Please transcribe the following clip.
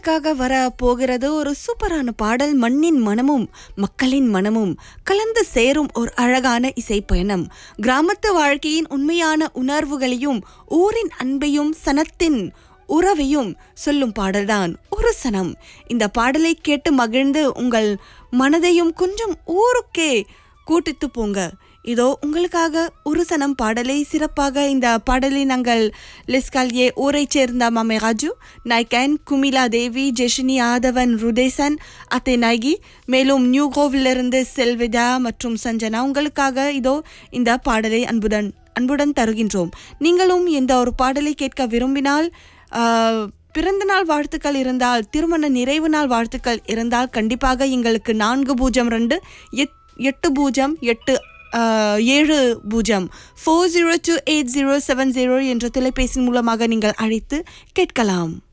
க்காக வர போகிறது ஒரு சூப்பரான பாடல் மண்ணின் மனமும் மக்களின் மனமும் கலந்து சேரும் ஒரு அழகான இசை பயணம் கிராமத்து வாழ்க்கையின் உண்மையான உணர்வுகளையும் ஊரின் அன்பையும் சனத்தின் உறவையும் சொல்லும் பாடல்தான் ஒரு சனம் இந்த பாடலை கேட்டு மகிழ்ந்து உங்கள் மனதையும் கொஞ்சம் ஊருக்கே கூட்டிட்டு போங்க இதோ உங்களுக்காக ஒரு சனம் பாடலை சிறப்பாக இந்த பாடலை நாங்கள் லிஸ்கால்யே ஊரைச் சேர்ந்த மாமே ராஜு நாய்கன் குமிலா தேவி ஜெஷினி ஆதவன் ருதேசன் அத்தை நாயகி மேலும் நியூ கோவிலிருந்து செல்விதா மற்றும் சஞ்சனா உங்களுக்காக இதோ இந்த பாடலை அன்புடன் அன்புடன் தருகின்றோம் நீங்களும் இந்த ஒரு பாடலை கேட்க விரும்பினால் ஆஹ், பிறந்தநாள் வாழ்த்துக்கள் இருந்தால் திருமண நிறைவு நாள் வாழ்த்துக்கள் இருந்தால் கண்டிப்பாக எங்களுக்கு நான்கு பூஜ்ஜியம் ரெண்டு எட் எட்டு பூஜ்ஜியம் எட்டு ஆஹ், ஏழு பூஜ்ஜியம் four zero two eight zero seven zero என்ற தொலைபேசி மூலமாக நீங்கள் அழைத்து கேட்கலாம்